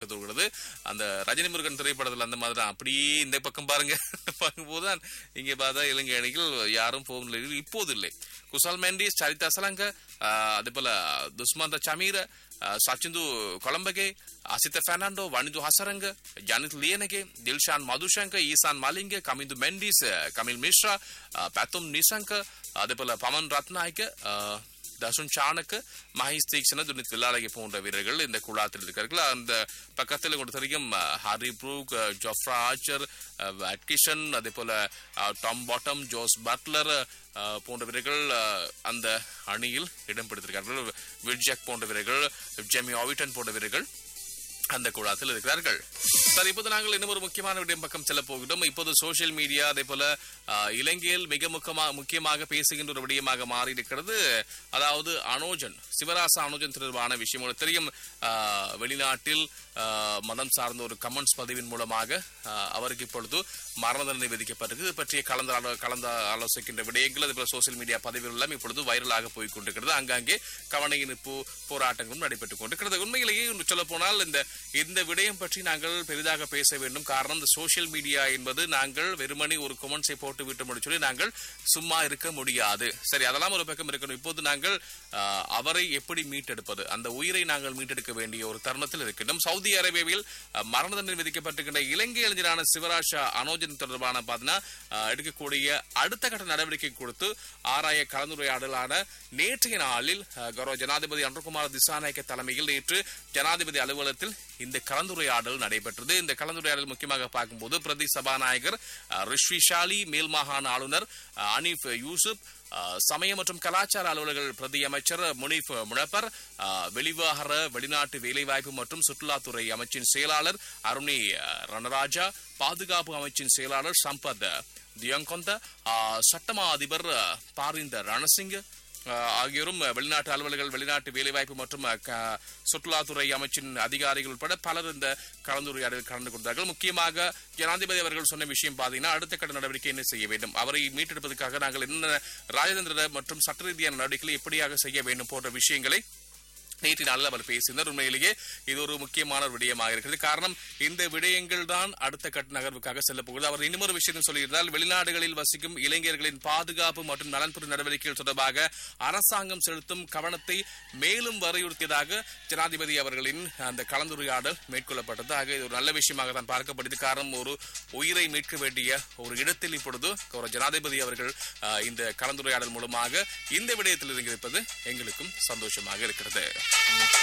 தோன்றுகிறது அந்த ரஜினி முருகன் திரைப்படத்தில் அந்த மாதிரி தான் அப்படியே இந்த பக்கம் பாருங்க பார்க்கும்போது தான் இங்கே பார்த்தா இலங்கை அணிகள் யாரும் போகும் நிலையில் இப்போது இல்லை குசால் மெண்டிஸ் சரிதா சலங்க அதே போல துஸ்மந்த சமீர சச்சிந்து கொலம்பகே அசித்த பெர்னாண்டோ வனிது ஹசரங்க ஜனித் லியனகே தில்ஷான் மதுஷங்க ஈசான் மலிங்க கமிந்து மெண்டிஸ் கமில் மிஸ்ரா பத்தும் நிசங்க அதே போல பமன் ரத்நாயக்க தசுன் சாணக்கு மஹேஷ் தீக்ஷன துனித் வில்லாலகி போன்ற வீரர்கள் இந்த குழாத்தில் இருக்கிறார்கள் அந்த பக்கத்தில் கொண்டு தெரியும் Harry Brook Jofra Archer Atkinson அதே போல டாம் பாட்டம் ஜோஸ் பட்லர் போன்ற வீரர்கள் அந்த அணியில் இடம் பிடித்திருக்கிறார்கள் விட்ஜாக் போன்ற வீரர்கள் ஜெமி ஆவிட்டன் போன்ற வீரர்கள் அந்த குழாத்தில் இருக்கிறார்கள் சார் இப்போது நாங்கள் இன்னும் ஒரு முக்கியமான விடயம் பக்கம் செல்ல போகிறோம் இப்போது சோசியல் மீடியா அதே போல இலங்கையில் மிக முக்கியமாக முக்கியமாக பேசுகின்ற ஒரு விடயமாக மாறி இருக்கிறது அதாவது அனோஜன் சிவராச அனோஜன் தொடர்பான விஷயம் உங்களுக்கு தெரியும் வெளிநாட்டில் மதம் சார்ந்த ஒரு கமெண்ட்ஸ் பதிவின் மூலமாக அவருக்கு இப்பொழுது மரண தண்டனை விதிக்கப்பட்டிருக்கு இது பற்றிய கலந்து கலந்து ஆலோசிக்கின்ற விடயங்கள் அதே போல சோசியல் மீடியா பதிவுகள் எல்லாம் இப்பொழுது வைரலாக போய் கொண்டிருக்கிறது அங்கங்கே கவனையினிப்பு போராட்டங்களும் நடைபெற்றுக் கொண்டிருக்கிறது உண்மையிலேயே சொல்ல போனால் இந்த இந்த விடயம் பற்றி நாங்கள் பெரிதாக பேச வேண்டும் காரணம் இந்த சோசியல் மீடியா என்பது நாங்கள் வெறுமனே ஒரு கொமெண்ட்ஸை போட்டு விட்டு சொல்லி நாங்கள் சும்மா இருக்க முடியாது சரி அதெல்லாம் ஒரு பக்கம் இருக்கணும் இப்போது நாங்கள் அவரை எப்படி மீட்டெடுப்பது அந்த உயிரை நாங்கள் மீட்டெடுக்க வேண்டிய ஒரு தருணத்தில் இருக்கின்றோம் சவுதி அரேபியாவில் மரண தண்டனை விதிக்கப்பட்டிருக்கின்ற இலங்கை இளைஞரான சிவராஷா அனோஜன் தொடர்பான பார்த்தீங்கன்னா எடுக்கக்கூடிய அடுத்த கட்ட நடவடிக்கை கொடுத்து ஆராய கலந்துரையாடலான நேற்றைய நாளில் கௌரவ ஜனாதிபதி அன்றகுமார் திசாநாயக்க தலைமையில் நேற்று ஜனாதிபதி அலுவலகத்தில் இந்த கலந்துரையாடல் நடைபெற்றது இந்த கலந்துரையாடல் முக்கியமாக பார்க்கும்போது பிரதி சபாநாயகர் ரிஷ்விஷாலி மேல் மாகாண ஆளுநர் அனீப் யூசுப் சமய மற்றும் கலாச்சார அலுவலர்கள் பிரதி அமைச்சர் முனீப் முனப்பர் வெளிவாகர வெளிநாட்டு வேலைவாய்ப்பு மற்றும் சுற்றுலாத்துறை அமைச்சின் செயலாளர் அருணி ரணராஜா பாதுகாப்பு அமைச்சின் செயலாளர் சம்பத் தியங்கொந்த சட்டமா அதிபர் பாரிந்த ரணசிங் ஆகியோரும் வெளிநாட்டு அலுவலர்கள் வெளிநாட்டு வேலைவாய்ப்பு மற்றும் சுற்றுலாத்துறை அமைச்சின் அதிகாரிகள் உட்பட பலர் இந்த கலந்துரையாடலில் கலந்து கொண்டார்கள் முக்கியமாக ஜனாதிபதி அவர்கள் சொன்ன விஷயம் பார்த்தீங்கன்னா அடுத்த கட்ட நடவடிக்கை என்ன செய்ய வேண்டும் அவரை மீட்டெடுப்பதற்காக நாங்கள் என்ன ராஜதந்திர மற்றும் சட்ட ரீதியான நடவடிக்கைகளை எப்படியாக செய்ய வேண்டும் போன்ற விஷயங்களை நேற்று நாளில் அவர் பேசினார் உண்மையிலேயே இது ஒரு முக்கியமான ஒரு விடயமாக இருக்கிறது காரணம் இந்த விடயங்கள் தான் அடுத்த கட்ட நகர்வுக்காக செல்ல போகிறது அவர் இன்னொரு விஷயத்தை சொல்லியிருந்தால் வெளிநாடுகளில் வசிக்கும் இளைஞர்களின் பாதுகாப்பு மற்றும் நலன்புற நடவடிக்கைகள் தொடர்பாக அரசாங்கம் செலுத்தும் கவனத்தை மேலும் வலியுறுத்தியதாக ஜனாதிபதி அவர்களின் அந்த கலந்துரையாடல் மேற்கொள்ளப்பட்டது ஆக இது ஒரு நல்ல விஷயமாக தான் பார்க்கப்படுது காரணம் ஒரு உயிரை மீட்க வேண்டிய ஒரு இடத்தில் இப்பொழுது ஒரு ஜனாதிபதி அவர்கள் இந்த கலந்துரையாடல் மூலமாக இந்த விடயத்தில் இருந்திருப்பது எங்களுக்கும் சந்தோஷமாக இருக்கிறது